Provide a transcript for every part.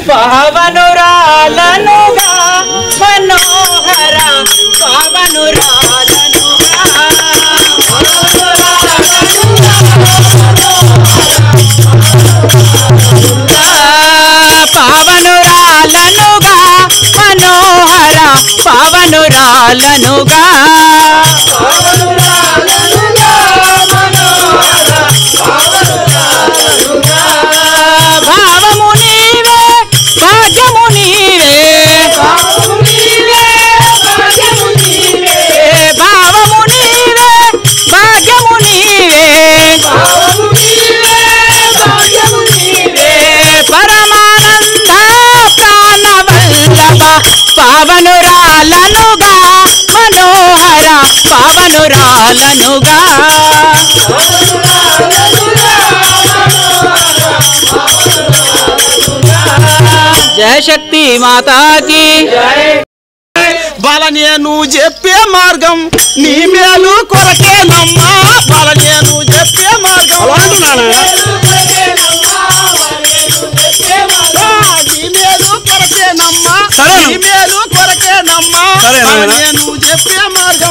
పావనురాలనుగా మనోహర పావనురాలనుగా మనోహర పావనురాలనుగా భావము నీవే భాగ్యము నీవే భావము నీవే భాగ్యము నీవే పరమానంద ప్రాణవల్లభ పావనురాలనుగా మనోహర పావనురాలనుగా జయ శక్తి మాతాకి బల నేను చెప్పే మార్గం నీ మేలు కొరకేనమ్మా బల నేను చెప్పే మార్గం ఆ, నీ మేలు కొరకేనమ్మా నీ మేలు కొరకేనమ్మా బల నేను చెప్పే మార్గం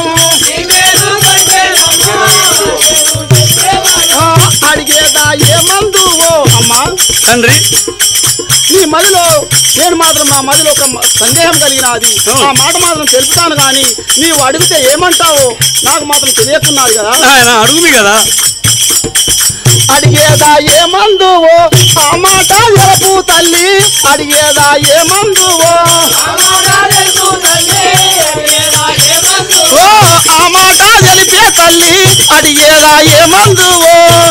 ఆ, అడిగేదా ఏమందువో అమ్మా తండ్రి నీ మదిలో నేను మాత్రం నా మదిలో ఒక మ- సందేహం కలిగినది ఆ మాట మాత్రం తెలుపుతాను కానీ నీవు అడిగితే ఏమంటావో నాకు మాత్రం తెలియకున్నది కదా ఆయన అడుగుమి కదా అడిగేదా ఏమందువో ఆ మాట ఎరపు తల్లి అడిగేదా ఏమందువో ఓ ఆ మాట తెలిపే తల్లి అడిగేదా ఏమందువో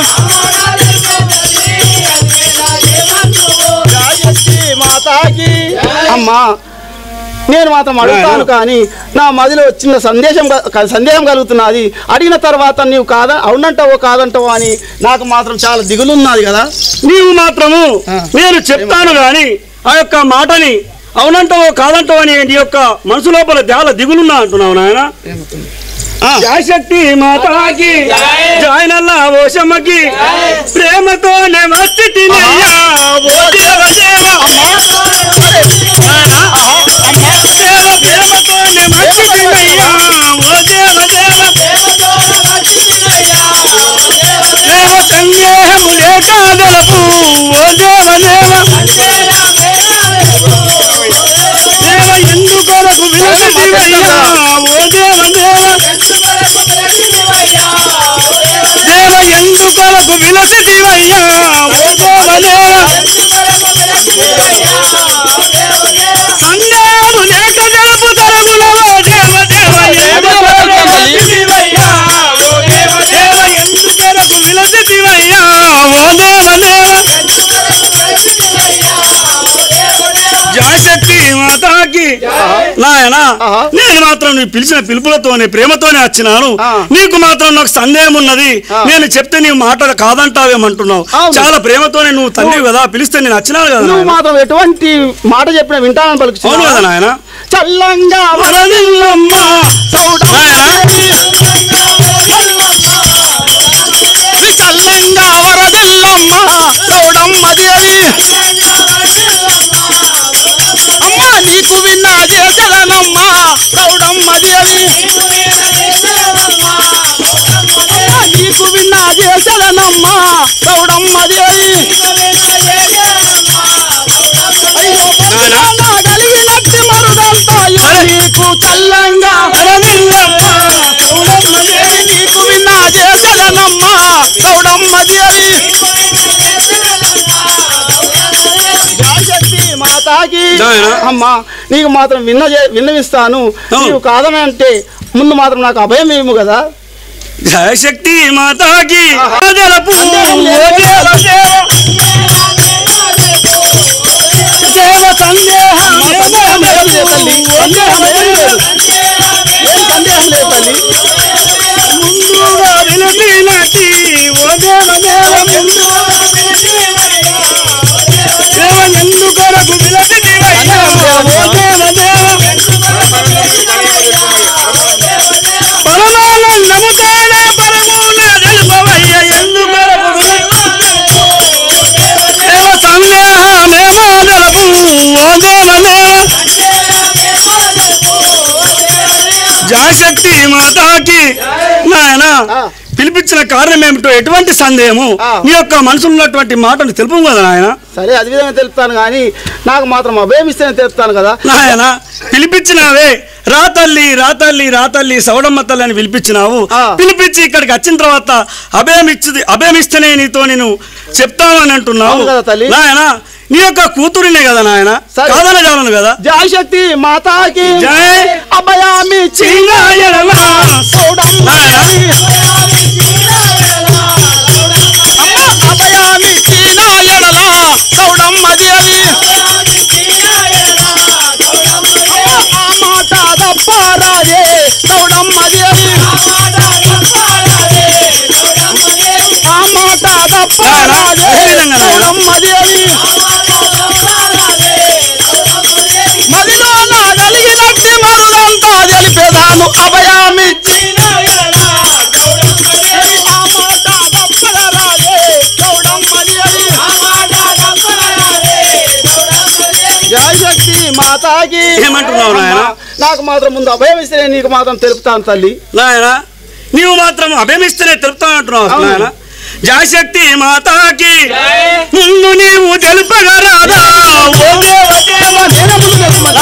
గాయత్రి మాతాకి అమ్మా నేను మాత్రం అడుగుతాను కానీ నా మదిలో చిన్న సందేశం క- సందేహం కలుగుతున్నది అడిగిన తర్వాత నీవు కాదా అవునంటావో కాదంటావో అని నాకు మాత్రం చాలా దిగులున్నది కదా నీవు మాత్రము ఆ. నేను చెప్తాను గాని ఆ యొక్క మాటని అవునంటావో కాదంటావో అని నీ యొక్క మనసు లోపల చాలా దిగులున్నా అంటున్నావు నాయన జయశక్తి మాతాకి జాయనల్ల ఓషమ్మకి ప్రేమతోనే వచ్చి తినయ్యా ఓ దేవ దేవ నాయనా, దేవ ప్రేమతోనే వచ్చి తినయ్యా ఓ దేవ దేవ దేవ సందేహము లేక గలపు ఓ దేవ దేవ దేవ ఎందుకొరకు విలసివయ్యా ఓ దేవ దేవ దేవ ఎందుకొరకు విలసివయ్యా ఓ దేవ దేవ సందేహము లేక గలపు తరముల ఓ దేవ దేవ ఎందుకొరకు విలసివయ్యా ఓ దేవ దేవ ఎందుకొరకు విలసివయ్యా ఓ దేవ దేవ జయశక్తి మాతాకి నాయనా ఆహా. నేను మాత్రం నీ పిలిచిన పిలుపులతోనే ప్రేమతోనే వచ్చినాను ఆ. నీకు మాత్రం నాకు సందేహం ఉన్నది ఆ. నేను చెప్తే నీ మాట కాదంటావేమంటున్నావు అవును. చాలా ప్రేమతోనే నువ్వు తండ్రి కదా పిలిస్తే నేను వచ్చినాను కదా నువ్వు నాయనా. మాత్రం ఎటువంటి మాట చెప్పినా వింటానని అవును కదా పలుకు నాయన చల్లంగా వరదిల్లమ్మ నాయనా చల్లంగా వరదిల్లమ్మ చౌడమ్మ దేవి అమ్మా నీకు విన్నా చేసదనమ్మ చౌడమ్మ దేవి అమ్మా నీకు విన్నా చేసదనమ్మ చౌడమ్మ దేవి అయ్యో నా కలిగినట్టి మరుదంతా నీకు చల్లంగా వరదిల్లమ్మ చౌడమ్మ దేవి నీకు విన్నా చేసదనమ్మ చౌడమ్మ దేవి జయశక్తి మాతాకి నాయనా. అమ్మా నీకు మాత్రం విన్న విన్నవిస్తాను అవును. నీవు కాదని అంటే ముందు మాత్రం నాకు అభయం ఏము కదా జయశక్తి మాతాకి జలపు సందేహం లేదు. దేవ దేవ సందేహం అమ్మా, సందేహం లేదు తల్లి సందేహం ఏమీ లేదు ఏం సందేహం లేదు తల్లి ముందుగా విలసినటి ఓ దేవ దేవ దేవ ఎందుకొరకు విలసివయ్యా ఓ దేవ దేవ పరమానందముతోనే పరమున తెలుపవయ్య ఎందుకొరకు దేవ సందేహమేమో తెలుపు జయశక్తి మాతాకి నాయన ఆ. పిలిపించిన కారణం ఏమిటో ఎటువంటి సందేహము ఆ. నీ యొక్క మనసులో ఉన్నటువంటి మాటను తెలుపు కదా నాయన సరే అది విధంగా తెలుపుతాను కానీ నాకు మాత్రం అభయం ఇస్తేనే తెలుపుతాను కదా నాయన పిలిపించినావే రా తల్లి రా తల్లి రా తల్లి సవడమ్మ తల్లి అని పిలిపించినావు ఆ. పిలిపించి ఇక్కడికి వచ్చిన తర్వాత అభయం ఇచ్చి అభయం ఇస్తేనే నీతో నేను చెప్తామని అంటున్నావు అవును కదా తల్లి. నాయన నీ యొక్క కూతురినే కదా నాయన సరే. కాదన జాలను కదా జయ శక్తి మాతాకి జై అభయామి చీనాయనల నాయన అభయామి చీనాయడల చౌడమ్మ దేవి ఆ మాట దప్పారాయే చౌడమ్మ దేవి ఆ మాట దప్పారాయే ఏ విధంగా నాయనా? చౌడమ్మ దేవి మదిలో నా కలిగినట్టి మరులంతా తెలిపేదాను అభయామి ఆ మాట దప్పరాయే చౌడమ్మ దేవి జయశక్తి మాతాకి ఏమంటున్నావు నాయన? నాకు మాత్రం ముందు అభయం ఇస్తే నేను నీకు మాత్రం తెలుపుతాను తల్లి నాయన నీవు మాత్రం అభయమిస్తేనే తెలుపుతానంటున్నావు అవును. నాయన జాశక్తి మాతాకి ముందు నీవు తెలుపగరాదా ఓ దేవ దేవ నేనే ముందు తెలుపుతాను.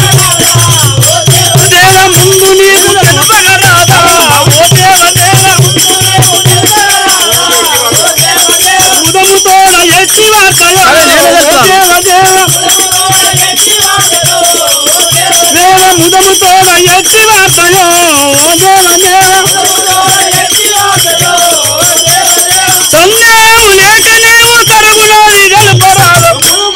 నాయన దేవ ముందు నీవు తెలుపగరాదా ఓ దేవ దేవ ముదముతో ఎత్తి వార్తయో అదే నేనే ఓ చెప్తాను. దేవ దేవ దేవ ముదముతో ఎత్తి వార్తయో ఓ దేవ దేవ సందేహం లేక నీవు కరుగులోని గలపరాదు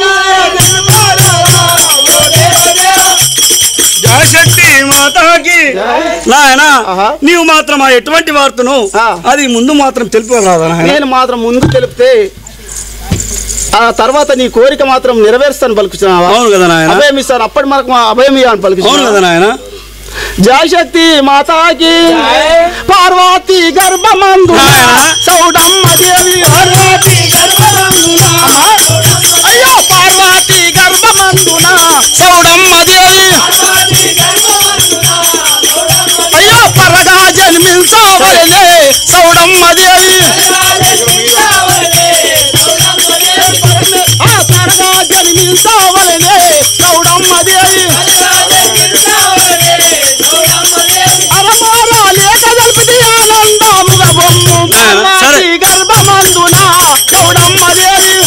జయశక్తి మాతాకి నాయన ఆహా. నీవు మాత్రం ఆ ఎటువంటి వార్తను ఆ. అది ముందు మాత్రం తెలుపుకోరాదా నాయన నేను మాత్రం ముందు తెలిపితే ఆ తర్వాత నీ కోరిక మాత్రం నెరవేరుస్తాను పలుకుతున్నావా అవును కదా నాయన అభయం ఇస్తాను అప్పటి మనకు మా అభయం ఇవ్వాలని అవును కదా పలుకుతున్నా నాయన జయశక్తి మాతాకి పార్వతి గర్భమందు నాయన. చౌడమ్మ దేవి పార్వతి అమ్మా. అయ్యో పార్వతి గర్భమందున చౌడమ్మ దేవి అయ్యో పరగా జన్మించవలే చౌడమ్మ దేవి ఆ పరగా జన్మించవలే చౌడమ్మ దేవి అరమారా లేక తెలిపితే ఆనందముగా బొమ్ము నాయన, సరే. పార్వతి గర్భమందున చౌడమ్మ దేవి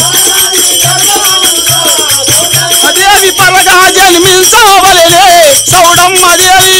దేవి పరగా జన్మించవలే చౌడమ్మ దేవి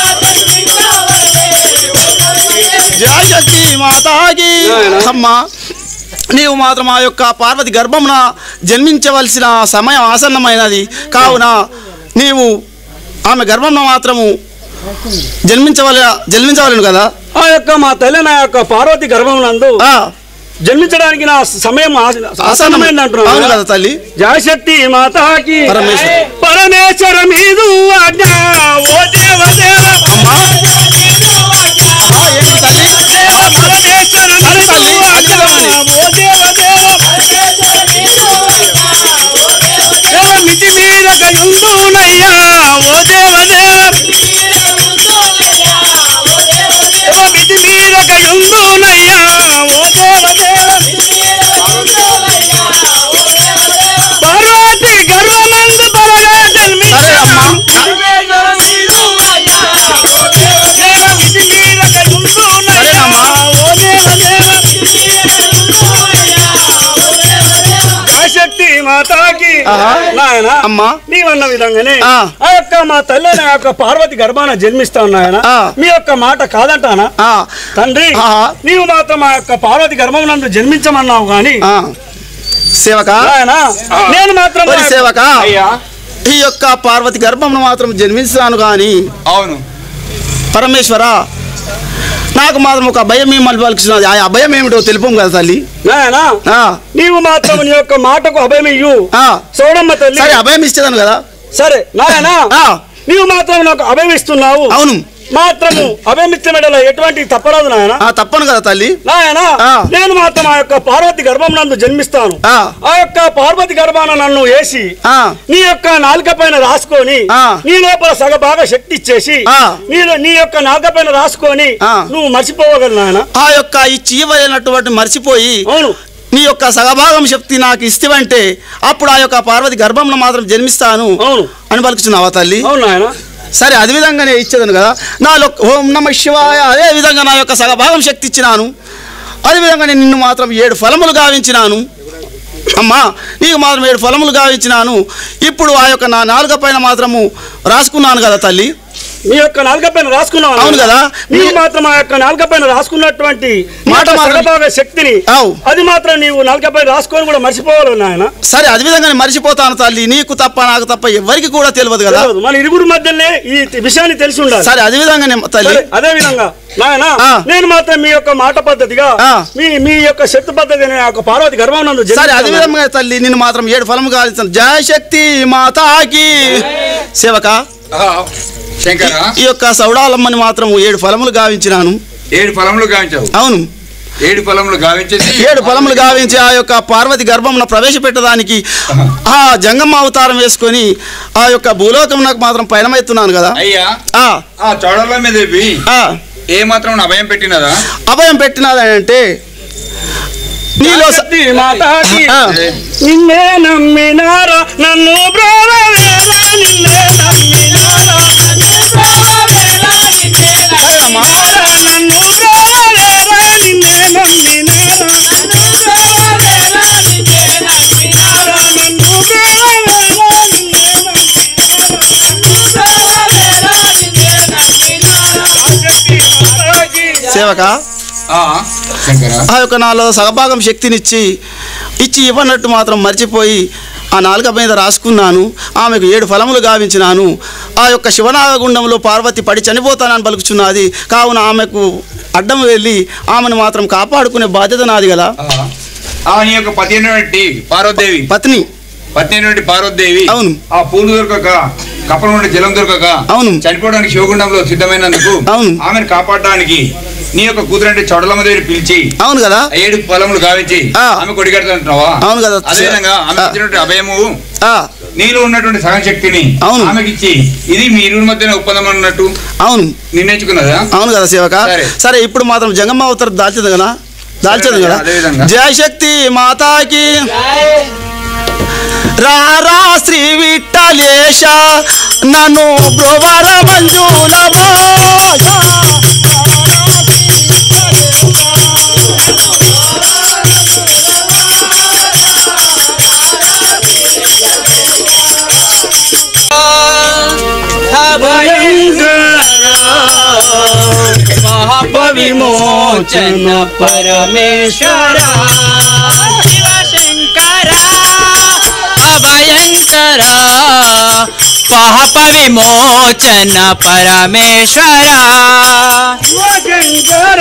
జయశక్తి మాతాకి అమ్మా నీవు మాత్రం ఆ యొక్క పార్వతి గర్భమున జన్మించవలసిన సమయం ఆసన్నమైనది కావున నీవు ఆమె గర్భంలో మాత్రము జన్మించవల జన్మించవలను కదా ఆ యొక్క మా తల్లి నా యొక్క పార్వతి గర్భమునందు ఆ, జన్మించడానికి నా సమయం ఆసన్నమైంది అవును అంటున్నాను కదా తల్లి జయశక్తి మాతాకి పరమేశ్వర. పరమేశ్వర మీదు ఆజ్ఞ ఓ దేవ దేవ అమ్మా అమ్మా, ఏంటి తల్లి పరమేశ్వర సరే తల్లి, మీదు ఆజ్ఞ ఓ దేవ దేవ దేవ మితి మీరక యుందునయ్యా ఓ దేవ దేవ దేవ మితి మీరక యుందునయ్యా ఓ దేవ దేవ పార్వతి గర్వమందు పరగా సరే అమ్మా సరేనమ్మా. శక్తి మాతాకి ఆహా. నాయన అమ్మా నీవన్న విధంగానే ఆ. ఆ యొక్క మా తల్లి నా యొక్క పార్వతి గర్భాన జన్మిస్తాను నాయన ఆ. మీ యొక్క మాట కాదంటానా ఆ, తండ్రి ఆహా. నీవు మాత్రం ఆ యొక్క పార్వతి గర్భం నందు జన్మించమన్నావు గాని ఆ. సేవక నాయన నేను మాత్రం మరి సేవక అయ్యా ఈ యొక్క పార్వతి గర్భమును మాత్రం జన్మించాను కానీ అవును పరమేశ్వర నాకు మాత్రం ఒక అభయం ఏమని పలుకుతున్నది ఆ అభయం ఏమిటో తెలుపు కదా తల్లి నాయన ఆ, నీవు మాత్రం నీ యొక్క మాటకు అభయం ఇయ్యు ఆ. చూడమ్మ తల్లి సరే అభయం ఇచ్చేదాను కదా సరే నాయన ఆ, నీవు మాత్రం నాకు అభయం ఇస్తున్నావు అవును మాత్రము అభయమిత్ర మెడలో ఎటువంటి తప్పరాదు నాయన ఆ తప్పను కదా తల్లి నాయన ఆ. నేను మాత్రం ఆ యొక్క పార్వతి గర్భం నందు జన్మిస్తాను ఆ. ఆ యొక్క పార్వతి గర్భాన నన్ను వేసి ఆ నీ యొక్క నాలుక పైన రాసుకొని ఆ. నీ లోపల సగభాగ శక్తి ఇచ్చేసి ఆ. నీ నీ యొక్క నాలుక పైన రాసుకొని ఆ. నువ్వు మర్చిపోవగలను నాయన ఆ యొక్క ఈ చీవైనటువంటి మర్చిపోయి అవును నీ యొక్క సగభాగం శక్తి నాకు ఇస్తావంటే అప్పుడు ఆ యొక్క పార్వతి గర్భంలో మాత్రం జన్మిస్తాను అవును అని పలుకుతున్నావా తల్లి అవును నాయన సరే అది విధంగానే ఇచ్చేదను కదా నాలో ఓం నమ శివాయ అదే విధంగా నా యొక్క సగభాగం శక్తి ఇచ్చినాను అదే విధంగా నేను నిన్ను మాత్రం ఏడు ఫలములు గావించినాను అమ్మా నీకు మాత్రం ఏడు ఫలములు గావించినాను ఇప్పుడు ఆ యొక్క నా నాలుక పైన మాత్రము రాసుకున్నాను కదా తల్లి నీ యొక్క నాలుక పైన రాసుకున్నావు నాయన. అవును కదా. నీవు నీ- మాత్రం ఆ యొక్క నాలుక పైన రాసుకున్నటువంటి నీ మాట యొక్క మాత్రం- సగభాగ శక్తిని అవు. అది మాత్రం నీవు నాలుక పైన రాసుకొని కూడా మర్చిపోవాలి నాయన సరే అది విధంగానే మర్చిపోతాను తల్లి నీకు తప్ప నాకు తప్ప ఎవరికి కూడా తెలియదు కదా తెలియదు. మన ఇరుగురు మధ్యనే ఈ విషయాన్ని తెలిసి ఉండాలి సరే అది విధంగానే తల్లి సరే, అదే విధంగా నాయన ఆ. నేను మాత్రం మీ యొక్క మాట పద్ధతిగా ఆ. మీ మీ యొక్క శక్తి పద్ధతి అనే యొక్క పార్వతి గర్భం నందు సరే జన్మించాను అది నాయన. విధంగా తల్లి నిన్ను మాత్రం ఏడు ఫలము కావాల్సిన జయ శక్తి మాతాకి సేవక ఆ, శంకర ఈ యొక్క సౌడాలమ్మని మాత్రం ఏడు ఫలములు గావించినాను ఏడు ఫలములు గావించావు అవును ఏడు ఫలములు గావించేసి ఏడు ఫలములు గావించి ఆ యొక్క పార్వతి గర్భమున ప్రవేశపెట్టడానికి ఆ జంగమ్మ అవతారం వేసుకొని ఆ యొక్క భూలోకం నాకు మాత్రం పయనమవుతున్నాను కదా అయ్యా ఆ ఆ చోడల మీద ఇవి ఆ ఏ మాత్రం అభయం పెట్టినదా అభయం పెట్టినదంటే నీలో స- శక్తి మాతాకి ఆ, నిన్నే నమ్మినారా నన్ను బ్రోవవేలా నిన్నే నమ్మినారా నన్ను బ్రోవవేలా నిన్నే నమ్మినారా నన్ను బ్రోవవేలా నిన్నే నమ్మినారా సేవక ఆ, శంకర ఆ యొక్క నాలో సగభాగం శక్తినిచ్చి ఇచ్చి ఇవ్వనట్టు మాత్రం మర్చిపోయి ఆ నాలుక మీద రాసుకున్నాను ఆమెకు ఏడు ఫలములు గావించినాను ఆ యొక్క శివనాగగుండంలో పార్వతి పడి చనిపోతానని పలుకుచున్నది కావున ఆమెకు అడ్డం వెళ్ళి ఆమెను మాత్రం కాపాడుకునే బాధ్యత నాది కదా ఆ, ఆ నీ యొక్క పతి అయినటువంటి పార్వదేవి పత్ని పత్ని అయినటువంటి పార్వదేవి అవును. ఆ పూలు దొరకక కప్పల నుండి జలం దొరకక అవును. చనిపోవడానికి శివగుండంలో సిద్ధమైనందుకు అవును. ఆమెను కాపాడడానికి నీ యొక్క కూతురంటే చొడలమ్మ దగ్గర పిలిచి అవును కదా ఆ ఏడు ఫలములు గావించి ఆ. ఆమె కొడిగడుతుంటున్నావా అవును కదా. అదేవిధంగా ఆమె ఆ. ఇచ్చినటువంటి అభయము ఆ, నీలో ఉన్నటువంటి సగం శక్తిని అవును. ఆమెకి ఇచ్చి ఇది మీ ఇరువురి మధ్యన ఒప్పందం అన్నట్టు అవును నిర్ణయించుకున్నదా అవును కదా సేవక సరే. సరే ఇప్పుడు మాత్రం జంగమ్మ అవతారం దాల్చదు కదా దాల్చదు కదా అదే విధంగా. జయశక్తి మాతాకి రారా శ్రీ విట్టలేశ నన్ను బ్రోవర మంజులమో విమోచన పరమేశ్వర శివశంకర అభయంకర పాప విమోచన పరమేశ్వర శంకర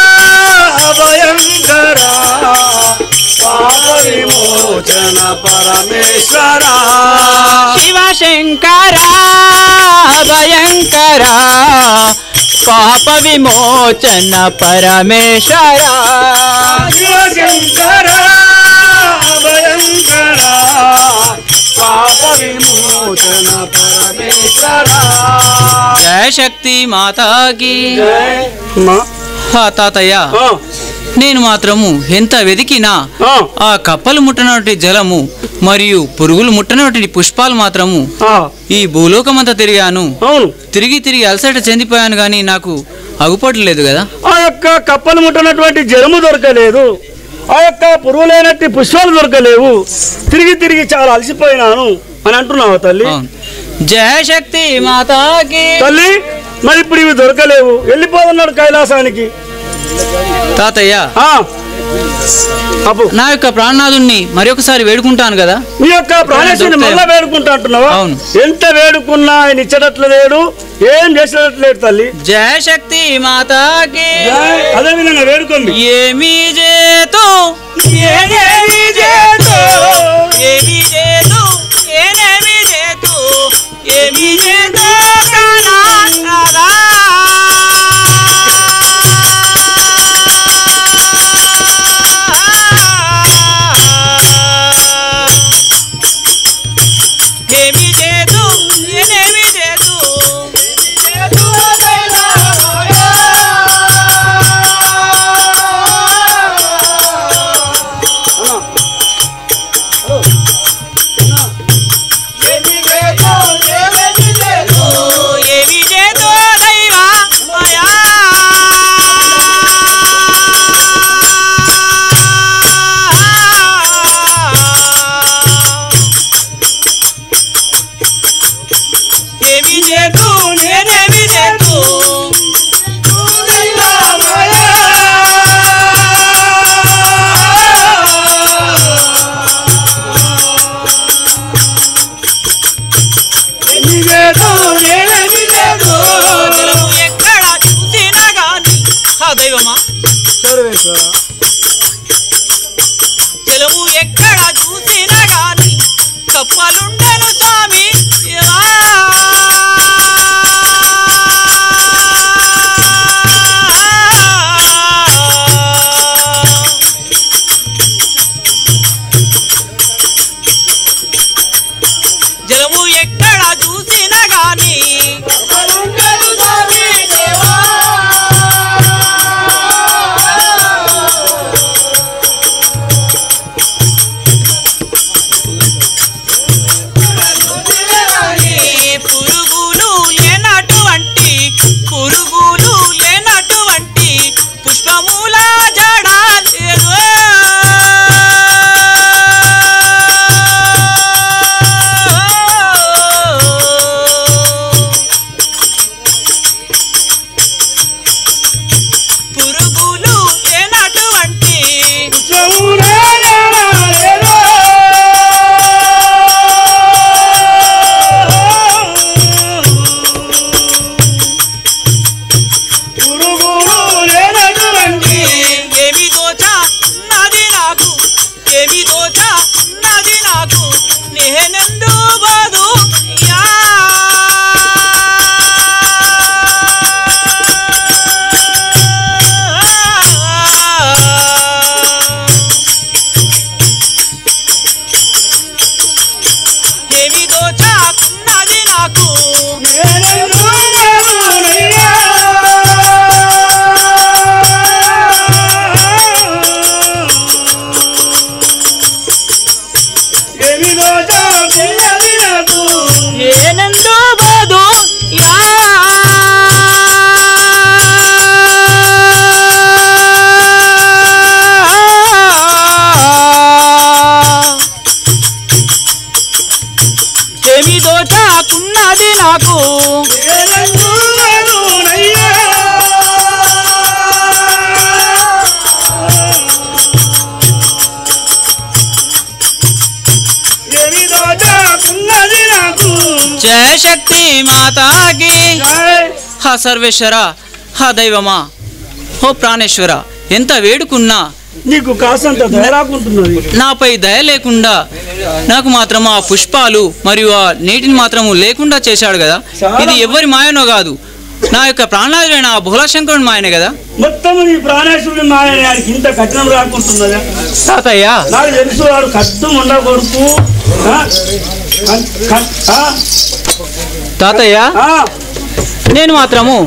అభయంకర పాప విమోచన పరమేశ్వర శివశంకర భయంకర పాప విమోచన పరమేశ్వర శివశంకర అభయంకర పాప విమోచన పరమేశ్వర జయ శక్తి మాతాకి మా హా తాతయ్య ఆ, నేను మాత్రము ఎంత వెతికినా ఆ, ఆ కప్పలు ముట్టనటువంటి జలము మరియు పురుగులు ముట్టనటువంటి పుష్పాలు మాత్రము ఆ, ఈ భూలోకమంతా తిరిగాను అవును తిరిగి తిరిగి అలసట చెందిపోయాను కానీ నాకు అగుపడలేదు కదా ఆ యొక్క కప్పలు ముట్టనటువంటి జలము దొరకలేదు ఆ యొక్క పురుగులైనట్టి పుష్పాలు దొరకలేవు తిరిగి తిరిగి చాలా అలసిపోయినాను అని అంటున్నావు తల్లి అవును జయ శక్తి మాతాకి తల్లి మరి ఇప్పుడు ఇవి దొరకలేవు వెళ్ళిపోతున్నాడు కైలాసానికి తాతయ్య ఆ, అప్పు నా యొక్క ప్రాణనాథుణ్ణి మరొకసారి వేడుకుంటాను కదా నీ యొక్క ప్రాణేశ్వరిని మళ్ళా వేడుకుంటా అంటున్నావా అవును. ఎంత వేడుకున్నా ఆయన ఇచ్చేటట్లు లేడు ఏం చేసేటట్లు లేడు తల్లి జయ శక్తి మాతాకి అదే విధంగా వేడుకోండి ఏమి చేతు ఏనేమి చేతు ఏమి చేతు ఏనేమి చేతు ఏమి చేతు కనాథరా నేనేమి చేతు ఏమి చేతు దైవా మాయా ఏమి చేతు నేనేమి చేతు జలము ఎక్కడ చూసినా గాని ఆ దైవమా జలము ఎక్కడ చూసినా గాని కప్పలుండను స్వామి జలము ఎక్కడ చూసినా గాని పురుగులు లేనటువంటి పురుగులు లేనటువంటి పుష్పముల జడ లేదు పురుగులు లేనటువంటి ఏమి దోచ నది నాకు ఏమి దోచ నది నాకు నేనెందు బాదు యా ఏమి దోచ నది నాకు నేనెందు బాదు యా ఏమి దోచాకున్నది నాకు జయ శక్తి మాతాకి హా సర్వేశ్వర హా దైవమా ఓ ప్రాణేశ్వర ఎంత వేడుకున్నా నీకు కాసంత ధైరాకుంటున్నది నాపై దయ లేకుండా నాకు మాత్రం ఆ పుష్పాలు మరియు ఆ నీటిని మాత్రము లేకుండా చేశాడు కదా ఇది ఎవరి మాయనో కాదు నా యొక్క ప్రాణాలైన ఆ బుహలశంకరుని మాయనే కదా మొత్తం నీ ప్రాణేశ్వరుడి మాయని ఆయనకి ఇంత కఠినం రాకుంటున్నదా తాతయ్య నాకు తెలుసు వాడు కష్టం ఉండకూడదు ఆ? కన్- కన్- ఆ? తాతయ్య ఆ? నేను మాత్రము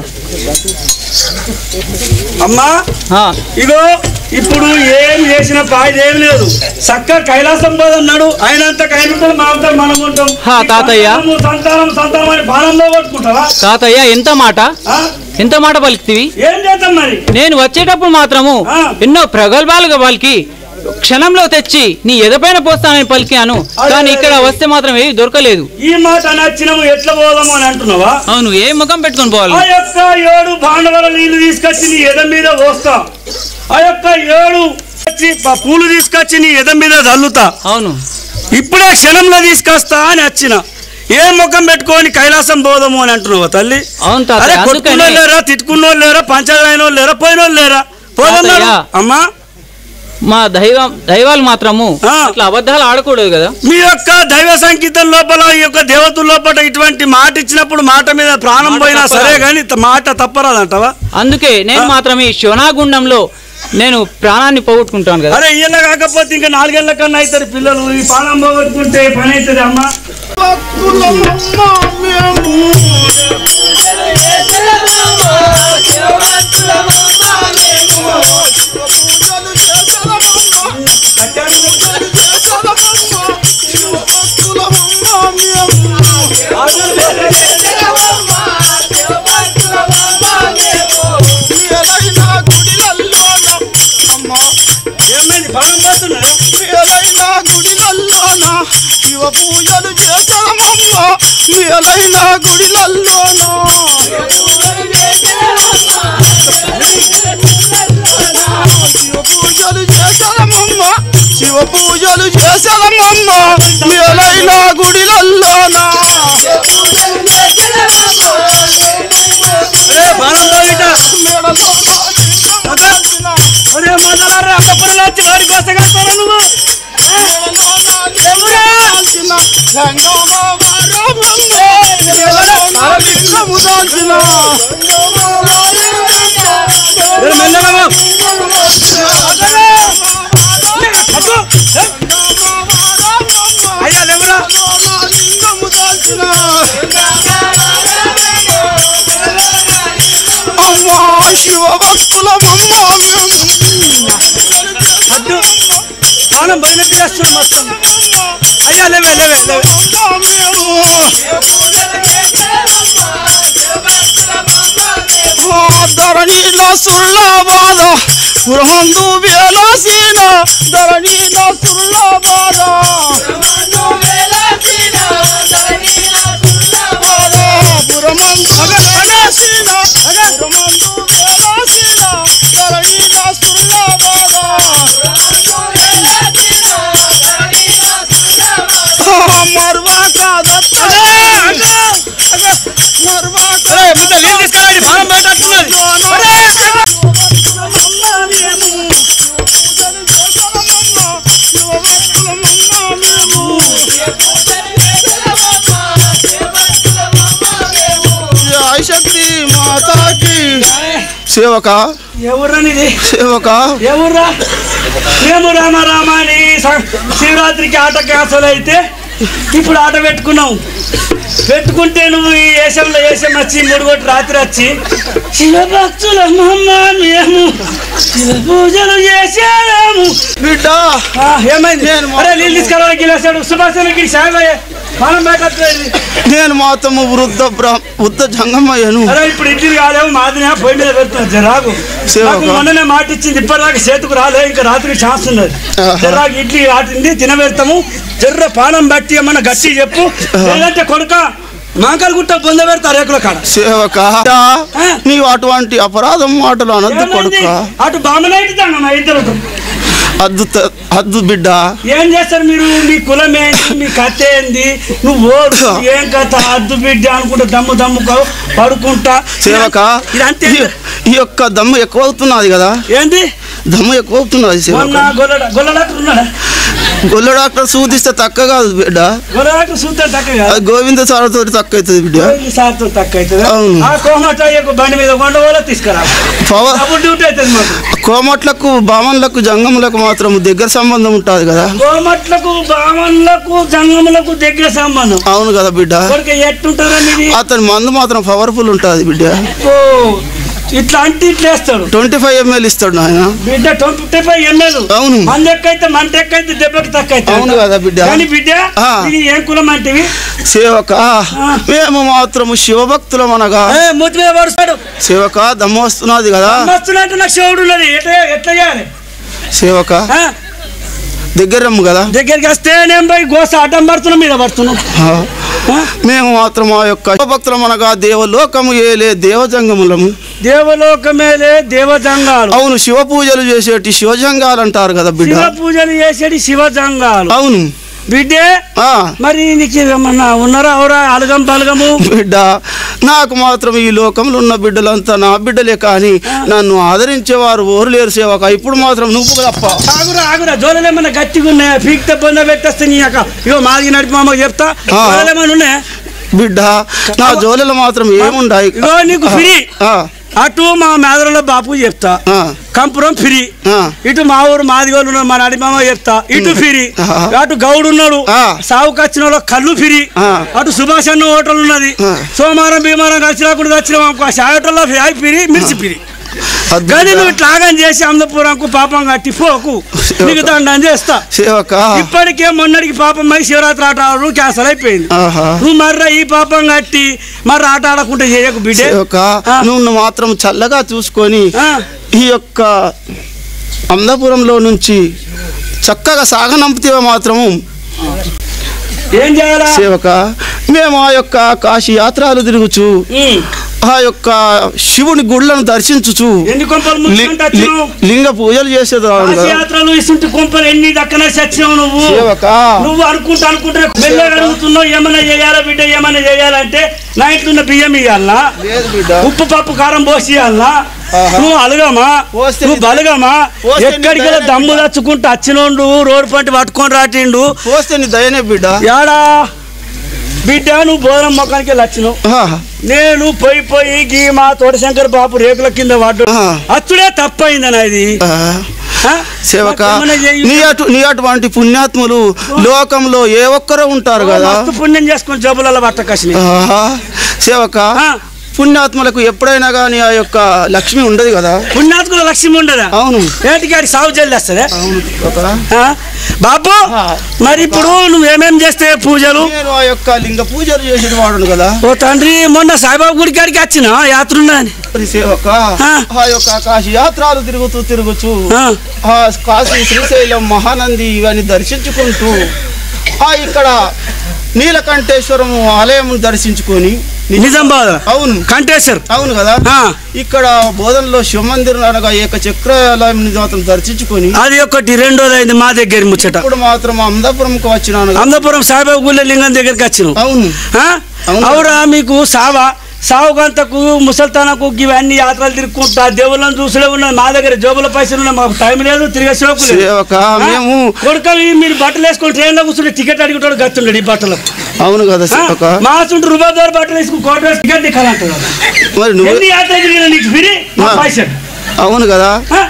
అమ్మా ఆ, ఇగో ఇప్పుడు ఏం చేసిన ఫాయిదా ఏం లేదు చక్క కైలాసం పోదన్నాడు ఆయనంత కైలుంటాం మాంతా మనం ఉంటాం హా, తాతయ్య. ఈ సంతానము, సంతానం సంతానం అని బాణంలో కొట్టుకుంటావా తాతయ్య ఎంత మాట ఆ? ఎంత మాట పలికితివి ఏం చేద్దాం మరి నేను వచ్చేటప్పుడు మాత్రము ఆ. ఎన్నో ప్రగల్భాలుగా పలికి క్షణంలో తెచ్చి నీ ఎదపైన పోస్తానని పలికాను కానీ ఇక్కడ వస్తే మాత్రం ఏవి దొరకలేదు ఈ మాట నచ్చినము ఎట్లా పోదాము అని అంటున్నావా అవును ఏ ముఖం పెట్టుకొని పోవాలి ఆ యొక్క ఏడు భాండవల నీళ్లు తీసుకొచ్చి నీ ఎద మీద పోస్తా ఆ యొక్క ఏడు వచ్చి ఆ పూలు తీసుకొచ్చి నీ ఎద మీద చల్లుతా అవును ఇప్పుడే క్షణంలో తీసుకొస్తా అని వచ్చిన ఏ ముఖం పెట్టుకొని కైలాసం పోదాము అని అంటున్నావా తల్లి అవును అరే తాతయ్య కొట్టుకున్నోళ్ళు అందుకని లేరా తిట్టుకున్నోళ్ళు లేరా పంచాయతీ వాళ్ళు లేరా పోయినోళ్ళు లేరా పోదన్నారు తాతయ్య. అమ్మా మా దైవం దైవాలు మాత్రము ఆ. అట్లా అబద్ధాలు ఆడకూడదు కదా మీ యొక్క దైవ సంగీతం లోపల ఈ యొక్క దేవతల లోపల ఇటువంటి మాట ఇచ్చినప్పుడు మాట మీద ప్రాణం మాట పోయినా తప్పరాదు. సరే కానీ మాట తప్పరాదంటావా అందుకే నేను ఆ. మాత్రం ఈ శివనాగుండంలో నేను ప్రాణాన్ని పోగొట్టుకుంటాను కదా అరే ఇయ్యల కాకపోతే ఇంకా నాలుగేళ్ల కన్నా అవుతారు పిల్లలు ఈ పానం పోగొట్టుకుంటే పని అవుతుంది అమ్మా ఏమైంది పానం పోతున్నా గుడిలల్లోన శివ పూజలు చేశామమ్మ మేలైన గుడిలల్లోన శివ పూజలు చేశామమ్మ శివ పూజలు చేశామమ్మ మేలైన గుడిలల్లోన అరే పానం పోయిట అరే మొదలారా అక్కపురం వచ్చి వారి కోసం కడతారా నువ్వు జర మెల్లగా పో. అబ్బో. అయ్యా లేవురా అమ్మా శివ భక్తులమమ్మ అద్దు పానం పోయినట్టు చేస్తున్నాడు మొత్తం అయ్యా లేవే లేవే లేవే ధరణిలో సుళ్ళ బాధ పురహందు వేలాసీన ధరణిలో సుళ్ళ బాధ పురమందు వేలాసీన పురమందు వేలాసీన ధరణిలో సుళ్ళ బాధ మర్వాక దత్త మర్వాక అరే ముందు నీళ్ళు తీసుకురండి పానం పోయేటట్టున్నది శక్తి మాతాకి సేవక ఎవరనిది సేవక ఎవర్రా మేము రామ రామ అని స- శివరాత్రికి ఆట క్యాన్సల్ అయితే ఇప్పుడు ఆట పెట్టుకున్నాం పెట్టుకుంటే నువ్వు ఈ వేషంలో వేషం వచ్చి మూడు కొట్టి రాత్రి వచ్చి శివభక్తుల మేము శివ పూజలు చేసాము బిడ్డ ఆ, ఏమైంది నేను అరే నీళ్ళు తీసుకురా గిలేసాడు సుభాషణకి సాయ మనం పెట్టట్లేదు నేను మాత్రము వృద్ధ బ్ర- వృద్ధ జంగమయ్యను అరే ఇప్పుడు ఇంటికి కాలేము మాదినే పొయ్యి మీద పెడుతున్నా జరాగు సేవకా. నాకు మొన్ననే మాట ఇచ్చింది ఇప్పటిదాకా చేతుకు రాలే ఇంకా రాత్రికి ఛాన్స్ ఉన్నది ఆహా. జర్రాకు ఇడ్లీ ఆటింది తినబెడతాము జర్ర పానం బట్టి ఏమన్నా గట్టి చెప్పు లేదంటే కొడుక మాంకలు గుట్ట పొంద పెడతా రేకుల కాడ సేవక నీవు అటువంటి అపరాధం మాటలు అనద్దు ఏమైంది? కొడుక అటు బామ్మనైతే మా ఇద్దరు అద్దు త- అద్దు బిడ్డ ఏం చేస్తారు మీరు మీ కులం ఏంటి మీ కథ ఏంది నువ్వు ఓడు ఏం కథ అద్దు బిడ్డ అనుకుంటా దమ్ము దమ్ము పడుకుంటా సేవక ఇది అంతే ఈ- ఈ యొక్క దమ్ము ఎక్కువ అవుతున్నది కదా ఏంది దమ్ము ఎక్కువ అవుతున్నది సేవక మొన్న గొల్ల గొల్ల డాక్టర్ ఉన్నాడా గొల్ల డాక్టర్ సూదిస్తే తక్కువ కాదు బిడ్డ గొల్ల డాక్టర్ చూస్తే తక్కువ కాదు అది గోవింద సార్ తోటి తక్కువ అవుతుంది బిడ్డ ఈ సార్తో తక్కువ అవుతుంది అవును. ఆ కోమటయ్యకు బండి మీద కొండ కూడా తీసుకురా పవర్ అప్పుడు డ్యూటీ అవుతుంది మాకు కోమట్లకు బామన్లకు జంగములకు మాత్రం దగ్గర సంబంధం ఉంటుంది కదా గోమట్లకు బామన్లకు జంగములకు దగ్గర సంబంధం అవును కదా బిడ్డ కొడుకు ఎట్టుంటారా మీది అతని మందు మాత్రం పవర్ఫుల్ ఉంటుంది బిడ్డ ఓ ఇట్లా అంటే ఇట్లా వేస్తాడు ట్వంటీ ఫైవ్ ఎంఎల్ ఇస్తాడు నాయన బిడ్డ ట్వంటీ ఫైవ్ ఎంఎల్ అవును. మంద ఎక్కైతే మంట ఎక్కైతే దెబ్బకి తక్కువ అవుతుంది. అవును కదా బిడ్డ. కానీ బిడ్డ ఆ. ఇది ఏం కులం అంటివి సేవక మేము మాత్రము శివభక్తులం అనగా ఏ, మూతి మీద పడుస్తాడు సేవక దమ్ము వస్తున్నది కదా మస్తున్నట్టు నాకు శివుడు ఉన్నది ఎట్లా ఎట్లా చేయాలి సేవక ఆ? దగ్గర రమ్ము కదా దగ్గరికి వస్తే నేను పోయి గోస అడ్డం పడుతున్నా మీద పడుతున్నాం ఆ. మేము మాత్రం ఆ యొక్క శివభక్తులం అనగా దేవలోకము ఏలే దేవజంగములము దేవలోకమేలే దేవజంగాలు అవును శివ పూజలు చేసేటి శివజంగాలు అంటారు కదా బిడ్డ శివ పూజలు చేసేది శివజంగాలు అవును బిడ్డే ఆ మరి నీకు ఏమన్నా ఉన్నారా అవరా అలగం పలగము బిడ్డ నాకు మాత్రం ఈ లోకంలో ఉన్న బిడ్డలంతా నా బిడ్డలే కానీ నన్ను ఆదరించేవారు ఓరు లేరు సేవక ఇప్పుడు మాత్రం నువ్వు తప్ప ఆగురా ఆగురా జోలలు ఏమన్నా గట్టిగా ఉన్నాయా పీక్తే పొంద పెట్టేస్తే నీ యొక్క ఇగో మాది నడిపి మామ చెప్తా ఆ. జోలలు ఏమన్నా ఉన్నాయా బిడ్డ నా జోలెలు మాత్రం ఏముండాయి ఇగో నీకు ఫ్రీ ఆ, అటు మా మేదరలో బాపు చెప్తా ఆ, కంపురం ఫ్రీ ఆ. ఇటు మా ఊరు మాదిగోళ్ళు ఉన్నారు మా నడిమామ చెప్తా ఇటు ఫ్రీ ఆహా. అటు గౌడు ఉన్నాడు ఆ. సావుకు వచ్చిన వాళ్ళు కళ్ళు ఫ్రీ ఆ. అటు సుభాష్ అన్న హోటల్ ఉన్నది ఆ. సోమవారం భీమారం కలిసి రాకుండా వచ్చిన ఆ షాయి హోటల్లో ఫ్రై ఫ్రీ మిర్చి ఫ్రీ అద్భుతం. కానీ నువ్వు ఇట్లాగం చేసి అమలాపురంకు పాపం కట్టి పోకు నీకు దండం చేస్తా సేవక ఇప్పటికే మొన్నటికి పాపం అయి శివరాత్రి ఆట ఆడడం క్యాన్సల్ అయిపోయింది ఆహా నువ్వు మర్ర ఈ పాపం కట్టి మర్ర ఆట ఆడకుండా చేయకు బిడ్డే సేవక ఆ. నువ్వు మాత్రం చల్లగా చూసుకొని ఆ. ఈ యొక్క అమలాపురంలో నుంచి చక్కగా సాగనంపితే మాత్రము ఏం చేయాలా సేవక మేము ఆ యొక్క కాశీ యాత్రలు తిరుగుచు ఉమ్. ఆ యొక్క శివుని గుళ్ళను దర్శించుచు ఎన్ని కొంపలు లి- ముట్టుకుంటూ వచ్చినావు? లి- లింగ పూజలు చేసేదాన్ని కదా యాత్రలు ఇస్తుంటే కొంపలు ఎన్ని దక్కన సచ్చినావు నువ్వు సేవక నువ్వు అనుకుంటా అనుకుంటే మెల్లగా అడుగుతున్నావు ఏమన్నా చేయాలా బిడ్డ ఏమన్నా చేయాలంటే నా ఇంట్లో ఉన్న బియ్యం ఇవ్వాలా లేదు బిడ్డ ఉప్పు పప్పు కారం పోసి ఇవ్వాలా ఆహా. నువ్వు అలగమా పోస్తే నువ్వు బలగమా పోస్తే నీ ఎక్కడికి వెళ్ళి దయనే దమ్ము తెచ్చుకుంటూ వచ్చినోండు రోడ్డు పంటి పట్టుకొని రాటిండు పోస్తే నీ దయనే బిడ్డ యాడా బిడ్డ నువ్వు బోధన మొక్కనికి వెళ్ళి వచ్చినావు ఆహా. నేను పోయి పోయి గీ మా తోటశంకర్ బాబు రేకుల కింద వాడు ఆ. అచ్చుడే తప్పైందనా ఇది ఆ. ఆ? సేవక నాకేమన్నా చేయి- నీ అటు నీ అటువంటి పుణ్యాత్ములు లోకంలో ఏ ఒక్కరో ఉంటారు కదా మస్తు పుణ్యం చేసుకొని జబ్బులలో పట్టకసి ఆహా. సేవక పుణ్యాత్ములకు ఎప్పుడైనా కానీ ఆ యొక్క లక్ష్మి ఉండదు కదా పుణ్యాత్కుల లక్ష్యం ఉండదా అవును ఏంటికి ఆడికి సాగు చెల్లేస్తుందా అవును ఒక ఆ? బాబు ఆ. మరి ఇప్పుడు నువ్వు ఏమేం చేస్తే పూజలు నేను ఆ యొక్క లింగ పూజలు చేసేది వాడును కదా ఓ తండ్రి మొన్న సాయిబాబు గుడి కాడికి వచ్చిన యాత్ర ఉన్నదని మరి సేవక ఆ. ఆ యొక్క కాశీ యాత్రలు తిరుగుతూ తిరుగుచు ఆ. ఆ కాశీ శ్రీశైలం మహానంది ఇవన్నీ దర్శించుకుంటూ ఆ ఇక్కడ నీలకంఠేశ్వరం ఆలయం దర్శించుకొని నిజామాబాద్ అవును కంటేశ్వర్ అవును కదా ఆ. ఇక్కడ బోధనలో శివమందిరం అనగా ఏక చక్రాలయం మాత్రం దర్శించుకొని అది ఒకటి రెండోది అయింది మా దగ్గర ముచ్చట ఇప్పుడు మాత్రం అమదాపురంకి వచ్చినాను కదా. అమలాపురం సాయిబాబు గుళ్ళ లింగం దగ్గరికి వచ్చినాం అవును ఆ? అవును. అవురా మీకు సావా సావుగంతకు ముసల్తానకు ఇవన్నీ యాత్రలు తిరుక్కుంటా దేవుళ్ళని చూసులే ఉన్నది మా దగ్గర జోబుల పైసలు ఉన్నాయి మాకు టైం లేదు తిరిగే సోకు లేదు సేవక మేము కొడుక మీరు బట్టలు వేసుకొని ట్రైన్లో కూర్చుంటే టికెట్ అడిగేటోడు గత్తుండడు ఈ బట్టలకు అవును కదా ఆ? సేవక మా చుట్టూ రూపాయి ద్వారా బట్టలు వేసుకుని కోట వేసి టికెట్ దిక్కాలంటాడు మరి నువ్వు ఎన్ని యాత్ర తిరిగినా నీకు ఫిరి మా ఆ. పైసలు అవును కదా ఆ?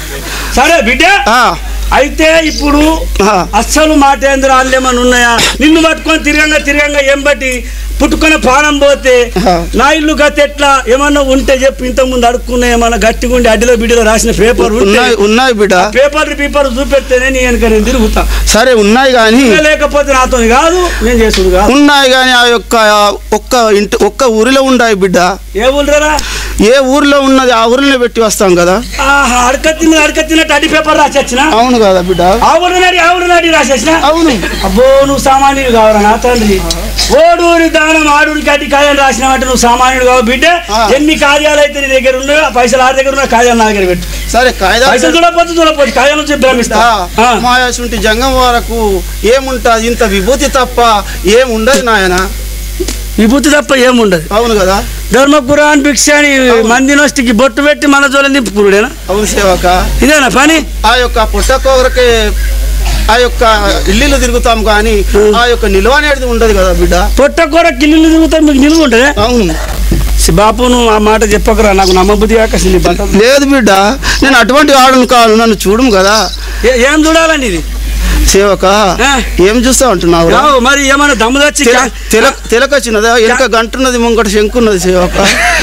సరే బిడ్డ ఆ, అయితే ఇప్పుడు ఆ. అస్సలు మాటేంద్రాలు ఏమన్నా ఉన్నాయా నిన్ను పట్టుకొని తిరగంగా తిరగంగా ఏం బట్టి పుట్టుకొని పానం పోతే ఆ. నా ఇల్లు గతి ఎట్లా ఏమన్నా ఉంటే చెప్పి ఇంత ముందు అడుక్కున్నా ఏమన్నా గట్టిగా ఉండి అడ్డిలో బిడ్డలో రాసిన పేపర్ ఉంటే ఉన్నాయి ఉన్నాయి బిడ్డ పేపర్ పేపర్ చూపెడితేనే నీ వెనక నేను తిరుగుతా సరే ఉన్నాయి కానీ ఇంకా లేకపోతే నాతో కాదు నేను చేసుడు కాదు ఉన్నాయి కానీ ఆ యొక్క ఒక్క ఇంటి ఒక్క ఊరిలో ఉన్నాయి బిడ్డ ఏ ఊళ్ళరా ఏ ఊరిలో ఉన్నది ఆ ఊరిలో పెట్టి వస్తాం కదా ఆహా అడక తిన్న అడక తిన్నట్టు అడ్డి పేపర్ రాసేచ్చిన అవును కదా బిడ్డ ఆవుడు నాడి ఆవుడు నాడి రాసేసిన అవును అబ్బో నువ్వు సామాన్యుడు కావరా నా తండ్రి ఓడూరి దానం ఆడూరి కట్టి కాయాలు రాసినావంటే నువ్వు సామాన్యుడు కావు బిడ్డ ఆ. ఎన్ని కార్యాలు అయితే నీ దగ్గర ఉన్నాయో ఆ పైసలు ఆడి దగ్గర ఉన్న కార్యాలు నా దగ్గర పెట్టు సరే కాయిదా పైసలు చూడకపోతే చూడకపోతే కార్యాల నుంచి భ్రమిస్తా ఆ. మాయాసుంటి జంగం వరకు ఏముంటది ఇంత విభూతి తప్ప ఏముండదు నాయన విభూతి తప్ప ఏముండదు అవును కదా ధర్మపురాన్ భిక్ష అని మంది నొస్టికి బొట్టు పెట్టి మన జోలం నింపుకురుడేనా అవును సేవక ఇదేనా పని ఆ యొక్క పుట్టకొరకే ఆ యొక్క ఇల్లు తిరుగుతాం కానీ ఆ యొక్క నిల్వ అనేది ఉండదు కదా బిడ్డ పొట్ట కూర కిల్లు తిరుగుతా మీకు నిలువ ఉంటుంది అవును బాపు నువ్వు ఆ మాట చెప్పకరా నాకు నమ్మబుద్ధి కాక అసలు నీ బట్టలు లేదు బిడ్డ నేను అటువంటి ఆడను కాను నన్ను చూడము కదా ఏ- ఏం చూడాలండి ఇది సేవక ఆ. ఏం చూస్తా ఉంటున్నావు రావు, మరి ఏమైనా దమ్ము తెచ్చి తెల తెలకొచ్చినదా వెనక గంటున్నది ముంగట శంకున్నది సేవక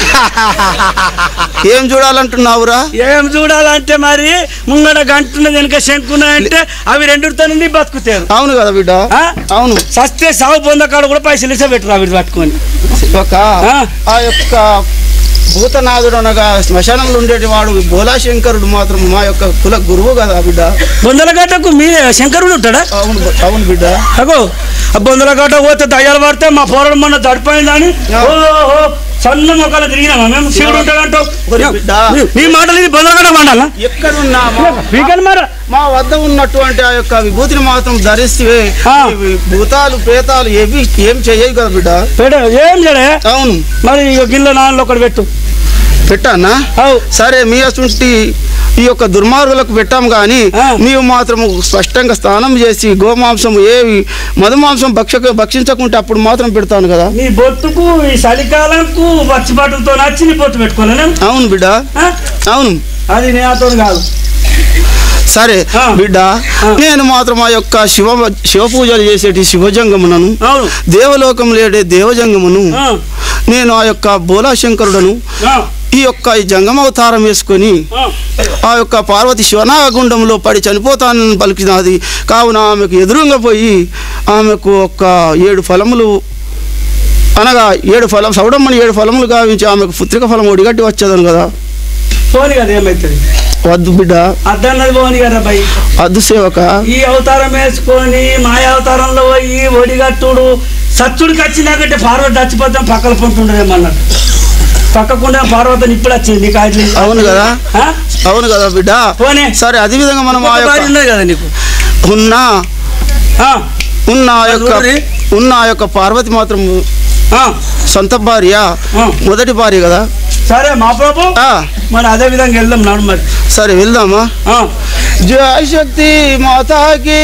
ఏం చూడాలంటున్నావురా ఏం చూడాలంటే మరి ముంగడ గంటున్నది వెనక శంకున్నాయంటే అవి రెండుతో నుండి బతుకుతారు అవును కదా బిడ్డ ఆ? అవును సస్తే సాగు పొందకాడ కూడా పైసలు ఇసే పెట్టరు అవి పట్టుకొని సేవక ఆ. ఆ యొక్క భూతనాథుడు అనగా శ్మశానంలో ఉండేటి వాడు భోలాశంకరుడు మాత్రం మా యొక్క కుల గురువు కదా బిడ్డ బొందలగడ్డకు మీ శంకరుడు ఉంటాడా అవును అవును బిడ్డ అగో ఆ బొందలగడ్డ పోతే దయ్యాలు పడితే మా పోరడు మొన్న తడిపోయిందని ఆ. ఓహో సన్న మొక్కలు తిరిగినామా మేము శివుడు ఉంటాడంటావు ఒరే బిడ్డ. నీ మాటలు ఇది బొందలగడ్డ మండాలా ఎక్కడున్నా మా- వీకెండ్ మరి మా వద్ద ఉన్నటువంటి ఆ యొక్క విభూతిని మాత్రం ధరిస్తే ఆ. ఇవి భూతాలు ప్రేతాలు ఏవి ఏం చేయవు కదా బిడ్డ పెట్ట ఏం చేయడే అవును మరి ఇక గిన్నె నాన్నలో ఒకటి పెట్టు పెట్టానా అవు సరే మీ అటువంటి ఈ యొక్క దుర్మార్గులకు పెట్టాం కానీ ఆ. నీవు మాత్రం స్పష్టంగా స్నానం చేసి గోమాంసం ఏవి మధుమాంసం భక్షక భక్షించకుంటే అప్పుడు మాత్రం పెడతాను కదా నీ బొట్టుకు ఈ చలికాలంకు పచ్చిబట్టలతో నచ్చి నీ బొట్టు పెట్టుకోలేను అవును బిడ్డ అవును అది నేతో కాదు సరే ఆ. బిడ్డ ఆ. నేను మాత్రం ఆ యొక్క శివ శివ పూజలు చేసేటి శివజంగమునను అవును దేవలోకం లేడే దేవజంగమును ఆ, నేను ఆ యొక్క బోలాశంకరుడను ఆ, ఈ యొక్క ఈ జంగమవతారం వేసుకొని ఆ. ఆ యొక్క పార్వతి శివనాగగుండంలో పడి చనిపోతానని పలికినది కావున ఆమెకు ఎదురుగా పోయి ఆమెకు ఒక ఏడు ఫలములు అనగా ఏడు ఫలం సౌడమ్మని ఏడు ఫలములు గావించి ఆమెకు పుత్రిక ఫలం ఒడిగట్టి వచ్చేదను కదా పోని కదా ఏమవుతుంది వద్దు బిడ్డ అద్దన్నది పోని కదా భయ్ అద్దు సేవక ఈ అవతారం వేసుకొని మాయ అవతారంలో పోయి ఒడిగట్టుడు సత్తుడికి వచ్చిందాకంటే పార్వతి చచ్చిపోతాం పక్కల పొంటుండదేమన్నట్టు పక్కకుండా పార్వతిని ఇప్పుడు వచ్చింది నీకు అది అవును కదా ఆ? అవును కదా బిడ్డ పోనీ సరే అదే విధంగా మనం ఆ ఇంకొక భార్య యొక్క ఉన్నది కదా నీకు ఉన్న ఆ, ఉన్న ఆ యొక్క చూడురి. ఉన్న ఆ యొక్క పార్వతి మాత్రం ఆ, సొంత భార్య ఆ. మొదటి భార్య కదా సరే మా ప్రభు ఆ, మరి అదే విధంగా వెళ్దాం నాడు మరి సరే వెళ్దామా ఆ, జయ శక్తి మాతాకి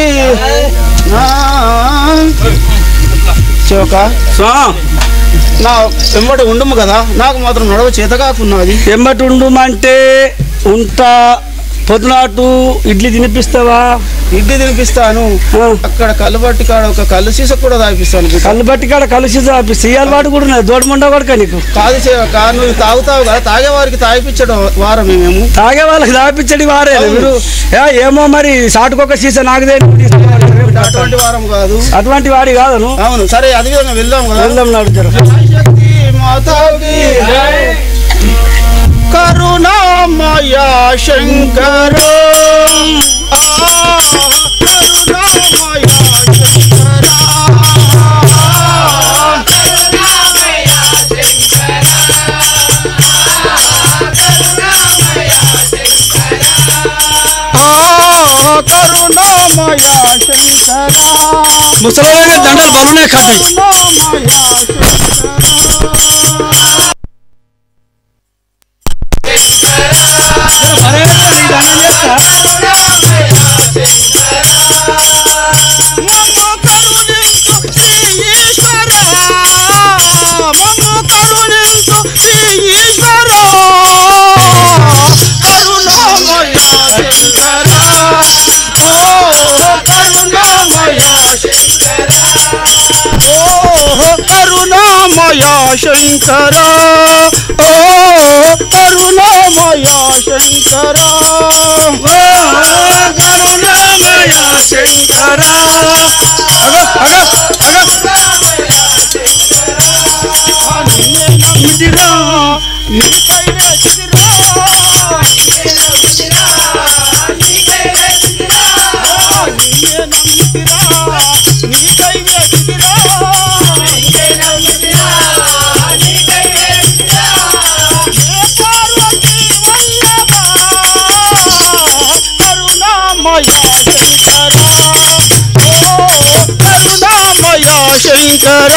చోక సో, నా వెంబడి ఉండము కదా నాకు మాత్రం నడవ చేత కాకున్నది ఎంబటి ఉండుమంటే ఉంటా పొద్దునాటు ఇడ్లీ తినిపిస్తావా ఇడ్లీ తినిపిస్తాను ఆ. అక్కడ కళ్ళు పట్టి కాడ ఒక కళ్ళు సీస కూడా తాగిపిస్తాను బిడ్డ. కళ్ళు బట్టి కాడ కలిసి సీయాల వాడు కూడా ఉన్నది దోడమండ కొడక నీకు కాదు సేవక నువ్వు తాగుతావు కదా తాగే వారికి తాగిపించడం వారం మేము తాగే వాళ్ళకి దాపించడి వారే అవును. మీరు ఏ, ఏమో మరి సాటుకొక సీసా నాకుదే అటువంటి వారం కాదు అటువంటి వాడి కాదను అవును సరే అదే విధంగా వెళ్దాం కదా వెళ్దాం నాడు జర శక్తి మాతాకి కరుణామయ శంకర కరుణామయ శంకర కరుణామయ శంకర ముసలి దండలు బలునే కవి కరుణామయ శంకర ఓ కరుణామయ శంకర కరుణామయ శంకర నమ్మిదిరా నీపై కరుణామయ శంకర ఓ కరుణామయ శంకర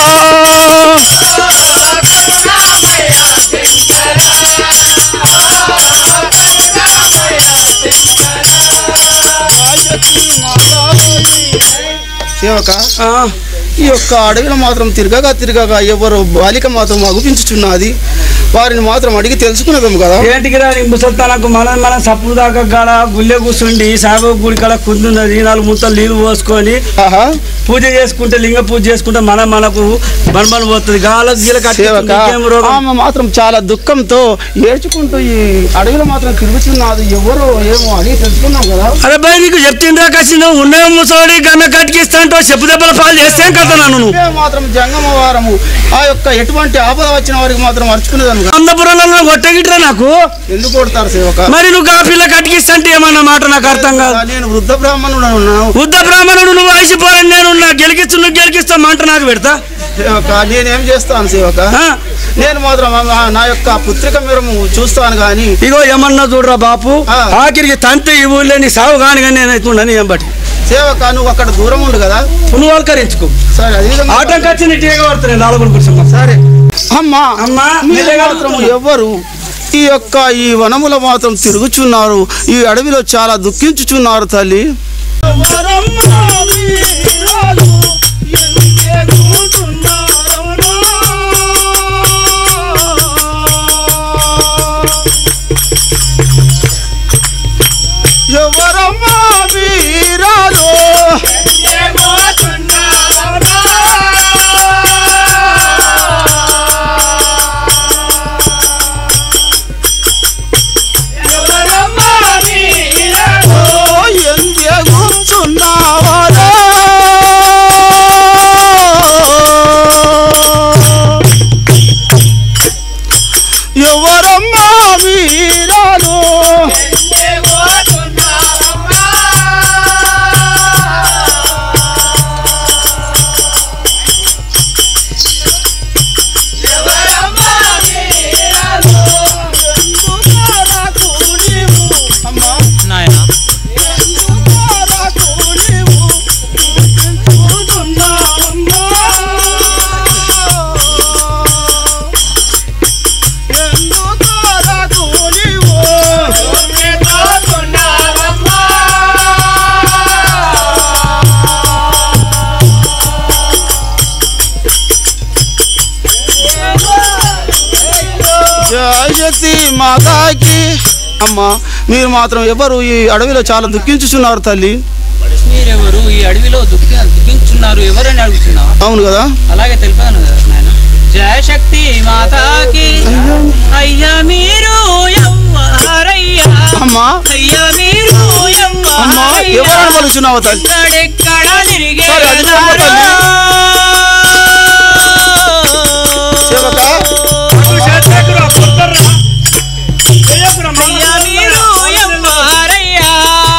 సేవక ఈ యొక్క అడవిలో మాత్రం తిరగగా తిరగగా ఎవరు బాలిక మాత్రం అగుపించుచున్నది వారిని మాత్రం అడిగి తెలుసుకున్నదాము కదా ఏంటికి రా నీ ముసల్తానకు మనం మనం సప్పుడు దాకా కాడ గుళ్ళె కూర్చుండి సాయిబాబు గుడి కాడ కుందున్నది నాలుగు ముత్తలు నీళ్ళు పోసుకొని ఆహా పూజ చేసుకుంటే లింగ పూజ చేసుకుంటే మనం మనకు మనమని పోతుంది గాల గీల సేవక కట్టి రోగం ఆమె మాత్రం చాలా దుఃఖంతో ఏడ్చుకుంటూ ఈ అడవిలో మాత్రం తిరుగుతున్నది ఎవరు ఏమో అడిగి తెలుసుకున్నాం కదా అరే భయ్ నీకు చెప్తుండ్రా కసి నువ్వు ఉన్న ముసోడి గమ్మె కట్టిస్తాంటో చెప్పు దెబ్బల పాలు చేస్తే కదా నన్ను నువ్వు ఇదే మాత్రం జంగమ వారము ఆ యొక్క ఎటువంటి ఆపద వచ్చిన వారికి మాత్రం అరుచుకునేదాను కదా. అందపురంలో కొట్టగిట్రా నాకు ఎందుకు కొడతారు సేవక మరి నువ్వు ఆ పిల్ల కట్టిస్తంటే ఏమన్నా మాట నాకు అర్థం కాదు నేను వృద్ధ బ్రాహ్మణుడు ఉన్నాను బుద్ధ బ్రాహ్మణుడు నువ్వు వయసిపోరని నేను నా గెలికిస్తు నువ్వు గెలికిస్తా మాట నాకు పెడతా సేవక నేనేం చేస్తాను సేవక ఆ? నేను మాత్రం ఆ- నా యొక్క పుత్రిక మీరు చూస్తాను కానీ ఇగో ఏమన్నా చూడరా బాపు ఆ. ఆఖరికి తంతే ఈ ఊళ్ళో నీ సాగు కాని కానీ నేనైతుండని ఏం బట్టి సేవక నువ్వు అక్కడ దూరం ఉండు కదా నువ్వు అలకరించుకో సరే అదే విధంగా ఆటం కచ్చి నీటిగా పడుతున్నాయి నాలుగు కూర్చున్నా సరే అమ్మా అమ్మా మీరు మెల్లగా మాత్రం అడుగుతున్నా. ఎవ్వరు ఈ యొక్క ఈ వనముల మాత్రం తిరుగుచున్నారు ఈ అడవిలో చాలా దుఃఖించుచున్నారు తల్లి ఎవరమ్మా వీరాలు ఓ ఎందెగుచున్నావరా ఎవరమ్మా వీరాలు అమ్మా నాయన జయశక్తి మాతాకి అమ్మా మీరు మాత్రం ఎవరు ఈ అడవిలో చాలా దుఃఖించుచున్నారు తల్లి మీరెవరు ఈ అడవిలో దుఃఖ దుఃఖించున్నారు ఎవరని అడుగుతున్నావు అవును కదా అలాగే తెలిపాను కదా నాయన జయశక్తి మాతాకి అయ్యా మీరు ఎవ్వరయ్యా అమ్మా అయ్యా మీరు అమ్మా ఎవరని ఎవ్వరయ్యా పలుచున్నావు తల్లి ఎక్కడెక్కడ తిరిగే సరే, అది చెప్పు తల్లి. సేవక అయ్యా మీరు ఎవ్వరయ్యా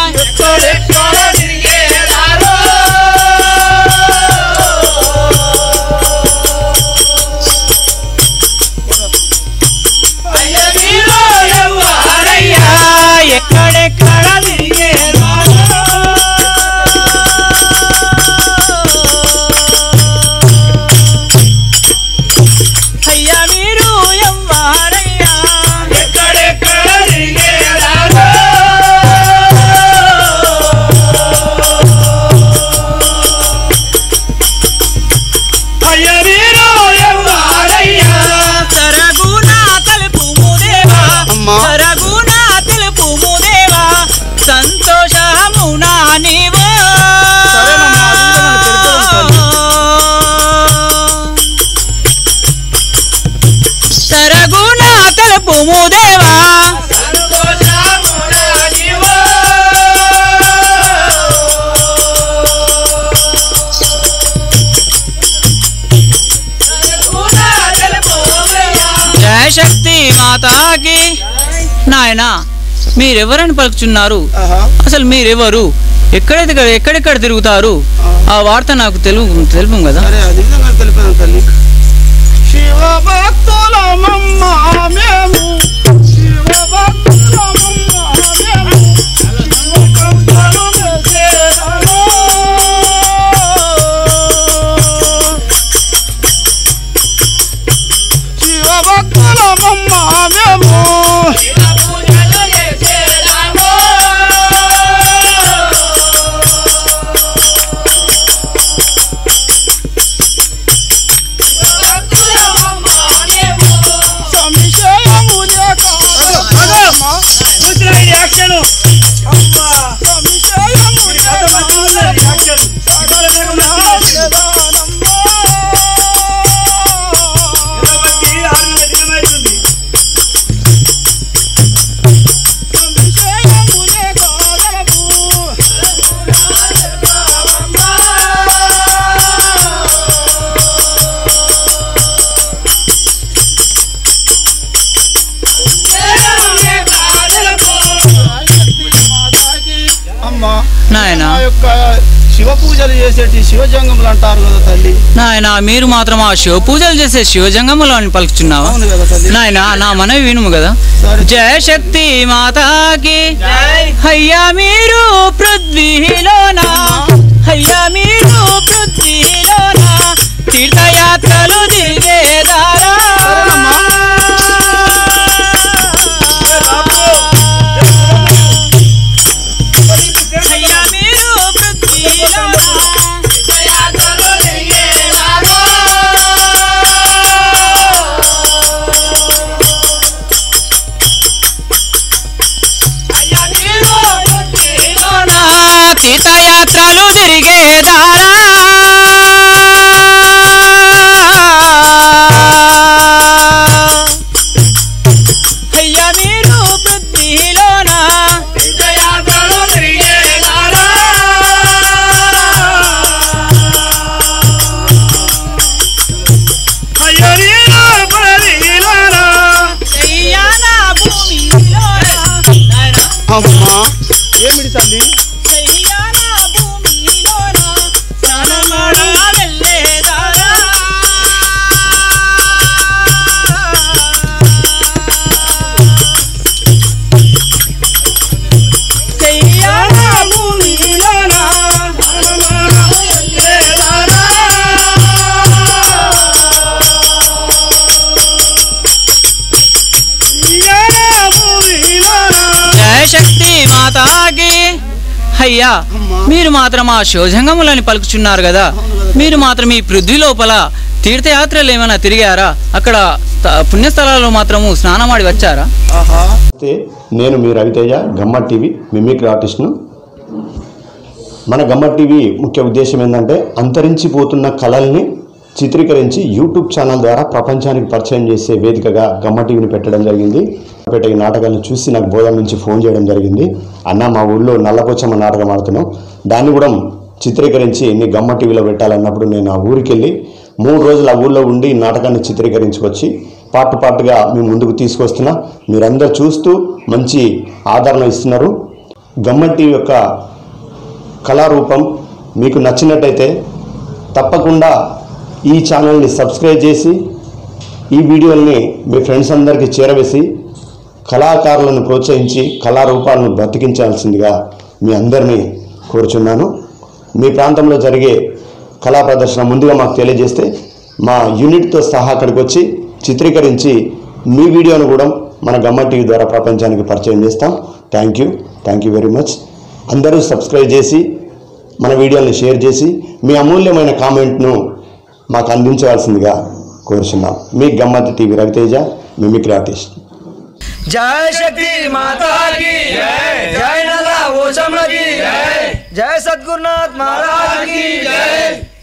ఎవ్వరయ్యా ఎక్కడెక్కడ తిరిగే అయ్యా మీరు ఎవ్వరయ్యా సరగుణ తెలుపుము దేవా అమ్మా. సరగుణ తెలుపుము దేవా సంతోషమునా నీవు సరేనమ్మా, అది కూడా మనకు తెలుపుదాం సరగుణ తెలుపుము దేవా జయశక్తి మాతాకి నాయన మీరెవరని పలుకుచున్నారు ఆహా. అసలు మీరెవరు ఎక్కడైతే ఎక్కడెక్కడ తిరుగుతారు ఆ వార్త నాకు తెలుగు తెలుపు కదా సరే అది విధంగా తెలిపాను తల్లి శివ భక్తులమమ్మ మేము శివ భక్తులమమ్మ మేము శివకంఠలు వేసేదము. శివ భక్తులమమ్మ మేము సంశయము లేక అమ్మా. సంశయము అమ్మా నాయన నా యొక్క శివ పూజలు చేసేటి శివజంగములు అంటారు కదా తల్లి నాయన మీరు మాత్రం ఆ శివ పూజలు చేసే శివజంగములు అని పలుకుచున్నావా అవును కదా తల్లి నాయన నా మనవి వినుము కదా సరే. జయ శక్తి మాతాకి అయ్యా మీరు పృథ్వీలోన అయ్యా మీరు పృథ్వీలోన తీర్థయాత్రలు తిరిగేదారా తీర్థయాత్రలు తిరిగేదారా అయ్యా మీరు పృథ్వీలోనా అయ్యా నా భూమిలోనా నాయనా అమ్మా ఏమిటి తల్లి అయ్యా నా భూమిలోనా స్నానమాడ వెళ్ళేదారా అయ్యా నా భూమిలోనా జయ శక్తి మాతాకి అయ్యా మీరు మాత్రం ఆ శోజంగములని పలుకుచున్నారు కదా మీరు మాత్రం ఈ పృథ్వీ లోపల తీర్థయాత్రలు ఏమైనా తిరిగారా అక్కడ త- పుణ్యస్థలాల్లో మాత్రము స్నానమాడి వచ్చారా నమస్తే నేను మీ రవితేజ గమ్మ టీవీ మిమిక్రీ ఆర్టిస్ట్ను మన గమ్మ టీవీ ముఖ్య ఉద్దేశం ఏంటంటే అంతరించిపోతున్న కళల్ని చిత్రీకరించి యూట్యూబ్ ఛానల్ ద్వారా ప్రపంచానికి పరిచయం చేసే వేదికగా గమ్మ టీవీని పెట్టడం జరిగింది పెట్ట ఈ నాటకాలను చూసి నాకు బోధన నుంచి ఫోన్ చేయడం జరిగింది అన్న మా ఊళ్ళో నల్లపోచమ్మ నాటకం ఆడుతున్నాం దాన్ని కూడా చిత్రీకరించి నీ గమ్మ టీవీలో పెట్టాలన్నప్పుడు నేను ఆ ఊరికి వెళ్ళి మూడు రోజులు ఆ ఊళ్ళో ఉండి ఈ నాటకాన్ని చిత్రీకరించుకొచ్చి పార్ట్ పార్ట్గా మీ ముందుకు తీసుకొస్తున్నా మీరందరూ చూస్తూ మంచి ఆదరణ ఇస్తున్నారు గమ్మ టీవీ యొక్క కళారూపం మీకు నచ్చినట్టయితే తప్పకుండా ఈ ఛానల్ని సబ్స్క్రైబ్ చేసి ఈ వీడియోల్ని మీ ఫ్రెండ్స్ అందరికీ చేరవేసి కళాకారులను ప్రోత్సహించి కళారూపాలను బ్రతికించాల్సిందిగా మీ అందరినీ కోరుచున్నాను మీ ప్రాంతంలో జరిగే కళా ప్రదర్శన ముందుగా మాకు తెలియజేస్తే మా యూనిట్తో సహా అక్కడికి వచ్చి చిత్రీకరించి మీ వీడియోను కూడా మన గమ్మ టీవీ ద్వారా ప్రపంచానికి పరిచయం చేస్తాం thank you thank you very much అందరూ సబ్స్క్రైబ్ చేసి మన వీడియోని షేర్ చేసి మీ అమూల్యమైన కామెంట్ను మాకు అందించవలసిందిగా కోరుచున్నాం మీ Gammath TV Raviteja mimicry artist జయ శక్తి మాతాకి జయ నల్ల ఓషంలకి జయ సద్గురునాథ్ మహారాజ్ కి జయ